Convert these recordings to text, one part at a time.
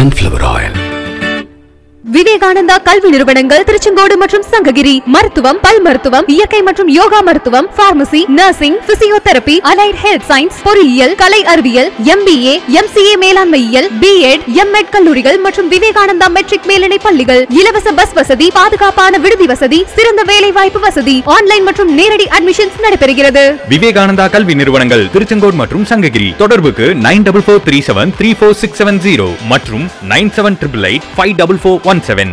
sunflower oil. Vivekananda கல்வி நிறுவனங்கள் திருச்செங்கோடு மற்றும் சங்ககிரி மருத்துவம் பல் மருத்துவம் இயற்கை மற்றும் யோகா மருத்துவம் pharmacy nursing physiotherapy allied health science பொறியியல் கலை அறிவியல் எம்பிஏ எம்சிஏ மேலாண்மையியல் பிஎட் எம்எட் கல்லூரிகள் மற்றும் விவேகானந்தா மெட்ரிக் மேல்நிலை பள்ளிகள் இலவச பஸ் வசதி பாதுகாப்பான விடுதி வசதி சிறந்த வேலை வாய்ப்பு வசதி ஆன்லைன் மற்றும் நேரடி அட்மிஷன்ஸ் நடைபெறுகிறது விவேகானந்தா கல்வி நிறுவனங்கள் திருச்செங்கோடு மற்றும் சங்ககிரி தொடர்புக்கு nine double four three seven three four six seven zero மற்றும் nine seven triple eight five double four one seven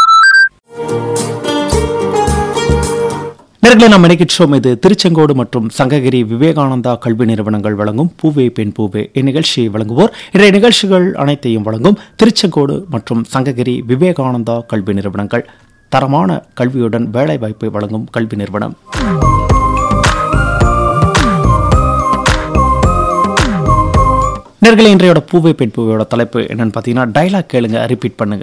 நேர்களை நாம் நினைக்கின்றோம் இது திருச்செங்கோடு மற்றும் சங்ககிரி விவேகானந்தா கல்வி நிறுவனங்கள் வழங்கும் பூவே பெண் பூவே இந்நிகழ்ச்சியை வழங்குவோர் இன்றைய நிகழ்ச்சிகள் அனைத்தையும் வழங்கும் திருச்செங்கோடு மற்றும் சங்ககிரி விவேகானந்தா கல்வி நிறுவனங்கள் தரமான கல்வியுடன் வேலைவாய்ப்பை வழங்கும் கல்வி நிறுவனம் நேர்களை இன்றையோட பூவே பெண் பூவையோட தலைப்பு என்னன்னு பார்த்தீங்கன்னா டைலாக் கேளுங்க ரிப்பீட் பண்ணுங்க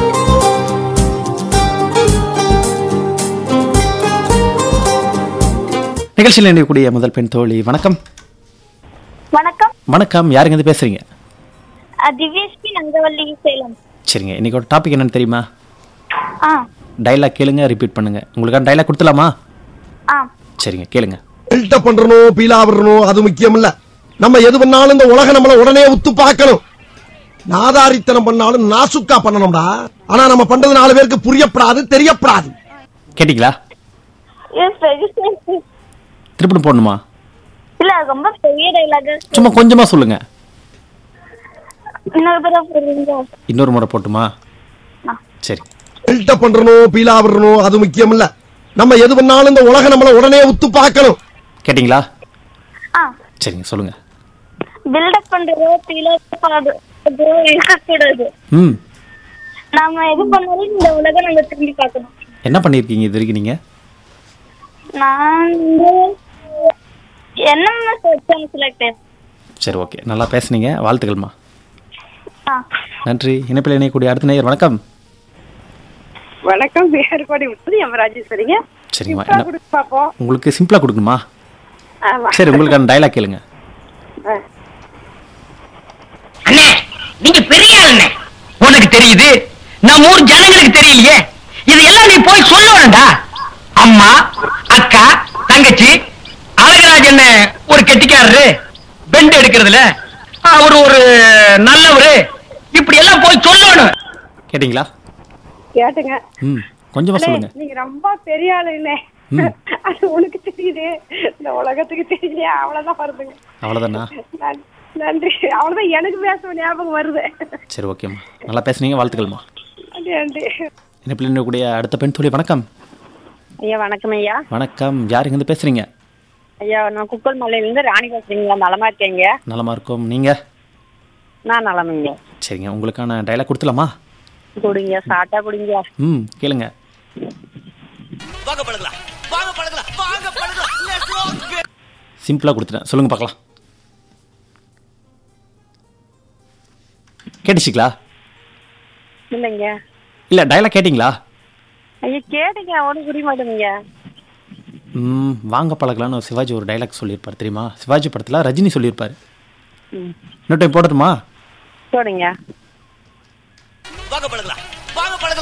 நிகழ்ச்சியில் இணையக்கூடிய முதல் பெண் தோழி வணக்கம் வணக்கம் வணக்கம் யாருங்க இருந்து பேசுறீங்க அஹ் திவ்யஸ்ரீ நங்கவல்லி சேலம் சரிங்க இன்னைக்கு ஒரு டாபிக் என்னன்னு தெரியுமா ஆ டைலாக் கேளுங்க ரிப்பீட் பண்ணுங்க உங்களுக்கான டைலாக் கொடுத்துலாமா ஆ சரிங்க கேளுங்க பில்டப் பண்றணும் பீலா விடணும் அது முக்கியம் இல்ல நம்ம எது பண்ணாலும் இந்த உலகம் நம்மள உடனே உத்து பார்க்கணும் நாதாரித்தனம் பண்ணாலும் நாசுக்கா பண்ணணும்டா ஆனா நம்ம பண்றது நாலு பேருக்கு புரியப்படாது தெரியப்படாது கேட்டிங்களா எஸ் ரெஜிஸ்ட்ரேஷன் திருப்பி போடணுமா இல்ல அது ரொம்ப பெரிய டைலாக் சும்மா கொஞ்சமா சொல்லுங்க இன்னொரு தடவை போடுறீங்க இன்னொரு முறை போட்டுமா ஆ. சரி பில்டப் பண்றணும் பீலா விடணும் அது முக்கியம் இல்ல நம்ம எது பண்ணாலும் இந்த உலகம் நம்மள உடனே உத்து பார்க்கணும் கேட்டிங்களா ஆ சரிங்க சொல்லுங்க பில்டப் பண்றதோ பீலோ பாடு அதோ இருக்கக்கூடாது ம் நாம எது பண்ணாலும் இந்த உலகம் நம்ம திரும்பி பார்க்கணும் என்ன பண்ணியிருக்கீங்க இது வரைக்கும் நீங்க நான் வந்து என்எம்எஸ் எக்ஸாம் செலக்ட் சரி ஓகே நல்லா பேசுனீங்க வாழ்த்துக்கள்மா ஆ நன்றி இணைப்பில் இணையக்கூடிய அடுத்த நேயர் வணக்கம் வணக்கம் வேறுபாடு விட்டது எம் ராஜேஸ்வரிங்க சரிங்கம்மா இப்ப என்ன கொடுத்து பார்ப்போம் உங்களுக்கு சிம்பிளா கொடுக்கணுமா ஆமா. சரி உங்களுக்கான டைலாக் கேளுங்க ஆ. அண்ணே நீங்க பெரிய ஆளுண்ணே உனக்கு தெரியுது நம்ம ஊர் ஜனங்களுக்கு தெரியலையே இதெல்லாம் நீ போய் சொல்லணும்டா அம்மா அக்கா தங்கச்சி அழகராஜ் ஒரு கெட்டிக்காரரு பெண்ட் எடுக்கிறதுல அவர் ஒரு நல்லவரு இப்படி எல்லாம் போய் சொல்லணும் கேட்டிங்களா கேட்டுங்க ம் கொஞ்சமா அண்ணே, சொல்லுங்க நீங்க ரொம்ப பெரிய ஆளுண்ணே ம். அது உனக்கு தெரியுது இந்த உலகத்துக்கு தெரியலையா அவ்வளவுதான் வருதுங்க அவ்வளோதானா நன்- நன்றி அவ்வளவுதான் எனக்கு பேச ஞாபகம் வருது சரி ஓகேம்மா நல்லா பேசுனீங்க வாழ்த்துக்கள்மா நன்றி நன்றி இணைப்பில் இணையக்கூடிய அடுத்த பெண் தோழி வணக்கம் ஐயா வணக்கம் ஐயா வணக்கம் யார் இருந்து பேசுறீங்க ஐயா நான் குக்கல் மலையிலிருந்து ராணி பேசுறீங்களா நலமா இருக்கீங்க நலமா இருக்கும் நீங்க நான் நலமுங்க சரிங்க உங்களுக்கான டைலாக் கொடுத்துலாமா குடிங்க சாட்டா குடிங்க ம் கேளுங்க சிம்பிளா கொடுத்துட்டேன் சொல்லுங்க பார்க்கலாம் கேட்டுச்சிங்களா இல்லைங்க இல்ல டைலாக் கேட்டிங்களா ஐயா கேட்டீங்க ஒன்றும் புரிய மாட்டேங்க ம் வாங்க பழகலான்னு ஒரு சிவாஜி ஒரு டைலாக் சொல்லியிருப்பார் தெரியுமா சிவாஜி படத்துல ரஜினி சொல்லியிருப்பாரு ம் இன்னொரு டைம் போடட்டுமா போடுங்க வாங்க பழகலாம்